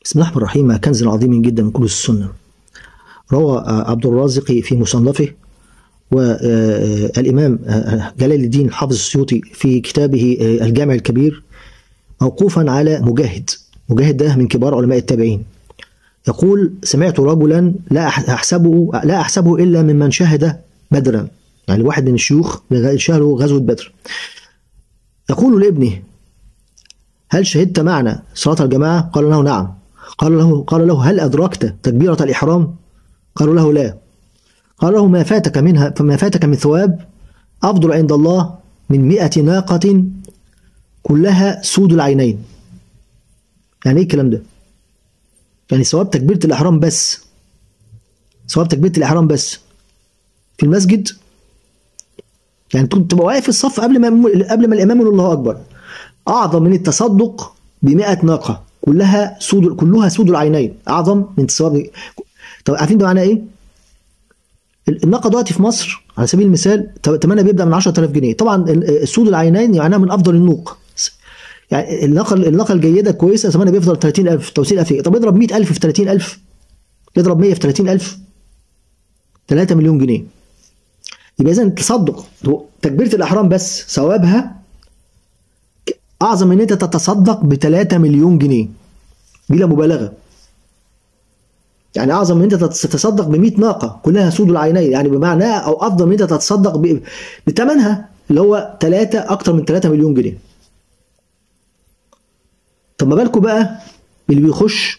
بسم الله الرحمن الرحيم كنز عظيم جدا من كنوز السنة روى عبد الرازق في مصنفه والإمام جلال الدين الحافظ السيوطي في كتابه الجامع الكبير موقوفا على مجاهد مجاهد ده من كبار علماء التابعين يقول سمعت رجلا لا أحسبه لا أحسبه إلا ممن شهد بدرا يعني واحد من الشيوخ شهدوا غزوة بدر يقول لابنه هل شهدت معنا صلاة الجماعة؟ قال له نعم قال له قال له هل أدركت تكبيرة الإحرام؟ قالوا له لا قال له ما فاتك منها فما فاتك من ثواب أفضل عند الله من مئة ناقة كلها سود العينين يعني ايه الكلام ده؟ يعني ثواب تكبيرة الإحرام بس ثواب تكبيرة الإحرام بس في المسجد يعني تبقى واقف في الصف قبل ما قبل ما الإمام يقول الله أكبر أعظم من التصدق ب 100 ناقة كلها سود كلها سود العينين أعظم من تصدق طب عارفين ده معناه إيه؟ الناقة دلوقتي في مصر على سبيل المثال ثمنها بيبدأ من 10000 جنيه طبعا سود العينين معناها من أفضل النوق يعني الناقة الناقة الجيدة كويسة ثمنها بيفضل 30000 توصيل أفريقيا طب اضرب 100000 في 30000 يضرب 100 في 30000 3 مليون جنيه يبقى إذا التصدق تكبيرة الإحرام بس ثوابها اعظم من انت تتصدق ب 3 مليون جنيه بلا مبالغه يعني اعظم من انت تتصدق ب 100 ناقه كلها سود العينين يعني بمعنى او افضل من انت تتصدق بثمنها اللي هو 3 اكتر من 3 مليون جنيه طب ما بالكم بقى اللي بيخش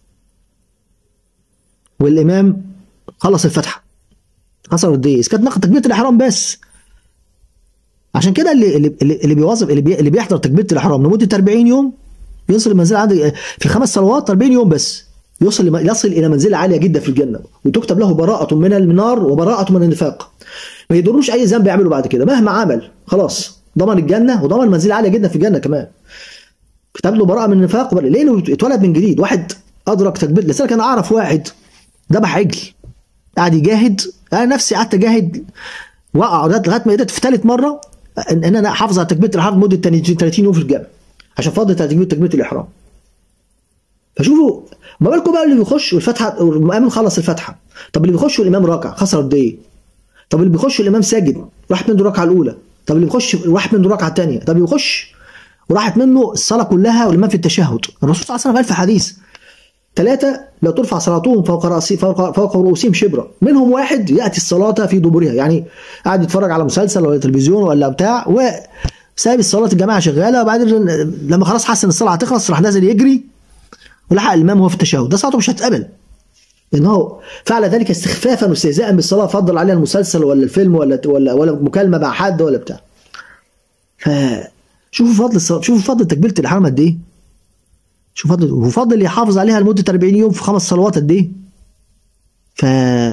والامام خلص الفتحه خسر قد ايه؟ كانت تكبيره الاحرام بس عشان كده اللي اللي اللي بيواظب اللي, بي اللي بيحضر تكبيره الاحرام لمده 40 يوم يوصل المنزله عندك في خمس صلوات 40 يوم بس يوصل يصل الى منزله عاليه جدا في الجنه وتكتب له براءه من النار وبراءه من النفاق ما يضروش اي ذنب يعمله بعد كده مهما عمل خلاص ضمن الجنه وضمن منزله عاليه جدا في الجنه كمان كتب له براءه من النفاق لانه اتولد من جديد واحد ادرك تكبير لسه انا اعرف واحد ذبح عجل قاعد يجاهد انا نفسي قعدت اجاهد وقع لغايه ما قدرت في ثالث مره ان انا احافظ على تكبيره الاحرام لمده 30 يوم في الجامع عشان فاضل تكبيره تكبيره الاحرام فشوفوا ما بالكم بقى اللي بيخش والفتحه والامام خلص الفتحه طب اللي بيخش والامام راكع خسر قد ايه طب اللي بيخش والامام ساجد راحت منه الركعه الاولى طب اللي بيخش راحت منه الركعه الثانيه طب اللي بيخش وراحت منه الصلاه كلها والامام في التشهد الرسول صلى الله عليه وسلم قال في حديث ثلاثة لا ترفع صلاتهم فوق رأسي فوق, فوق رؤوسهم شبرا منهم واحد يأتي الصلاة في دبرها يعني قاعد يتفرج على مسلسل ولا تلفزيون ولا بتاع وسايب الصلاة الجماعة شغالة وبعدين لما خلاص حس ان الصلاة هتخلص راح نازل يجري ولحق الإمام وهو في التشهد ده صلاته مش هتقبل لأنه فعل ذلك استخفافا واستهزاء بالصلاة فضل عليها المسلسل ولا الفيلم ولا ولا ولا مكالمة مع حد ولا بتاع فشوفوا فضل الصلاة شوفوا فضل تكبيرة الإحرام قد إيه شوف فضل وفضل يحافظ عليها لمده 40 يوم في خمس صلوات قد ايه؟ ف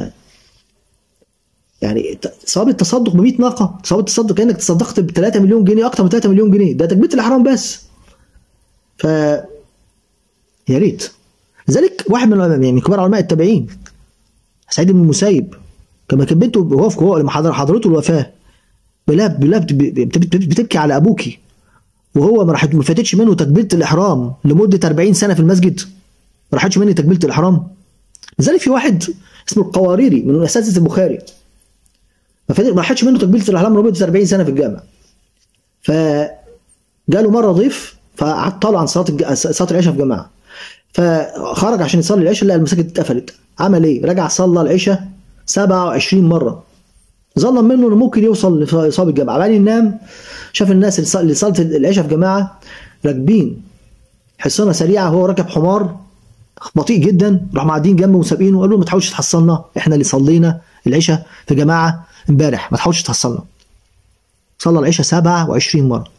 يعني ثواب التصدق ب 100 ناقه ثواب التصدق كانك تصدقت ب 3 مليون جنيه اكتر من 3 مليون جنيه ده تكبيره الاحرام بس ف يا ريت لذلك واحد من يعني كبار علماء التابعين سعيد بن المسيب كما كان بنته وهو في لما حضر حضرته الوفاه بلا بلا بتبكي على ابوكي وهو ما راحت ما فاتتش منه تكبيره الاحرام لمده 40 سنه في المسجد ما راحتش مني تكبيره الاحرام لذلك في واحد اسمه القواريري من اساتذه البخاري ما راحتش منه تكبيره الاحرام لمده 40 سنه في الجامع ف جاله مره ضيف فعطله عن صلاه صلاه العشاء في جماعه فخرج عشان يصلي العشاء لقى المساجد اتقفلت عمل ايه؟ رجع صلى العشاء 27 مره ظن منه انه ممكن يوصل لاصابه الجامعه بعدين نام شاف الناس اللي صلت العشاء في جماعه راكبين حصانه سريعه هو راكب حمار بطيء جدا راح معديين جنبه وسابقينه وقالوا له ما تحاولش تحصلنا احنا اللي صلينا العشاء في جماعه امبارح ما تحاولش تحصلنا صلى العشاء 27 مره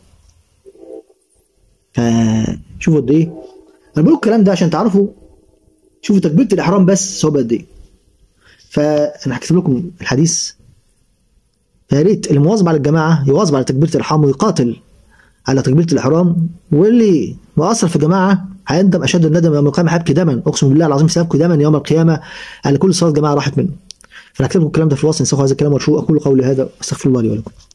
فشوفوا قد ايه انا بقول الكلام ده عشان تعرفوا شوفوا تكبيره الاحرام بس هو قد ايه فانا هكتب لكم الحديث فيا ريت اللي مواظب على الجماعه يواظب على تكبيره الاحرام ويقاتل على تكبيره الاحرام واللي مقصر في جماعه هيندم اشد الندم يوم القيامه هيبكي دما اقسم بالله العظيم سيبكي دما يوم القيامه على كل صلاه جماعه راحت منه فانا هكتب لكم الكلام ده في الوصف انسخوا هذا الكلام وارشوه اقول قولي هذا واستغفر الله لي ولكم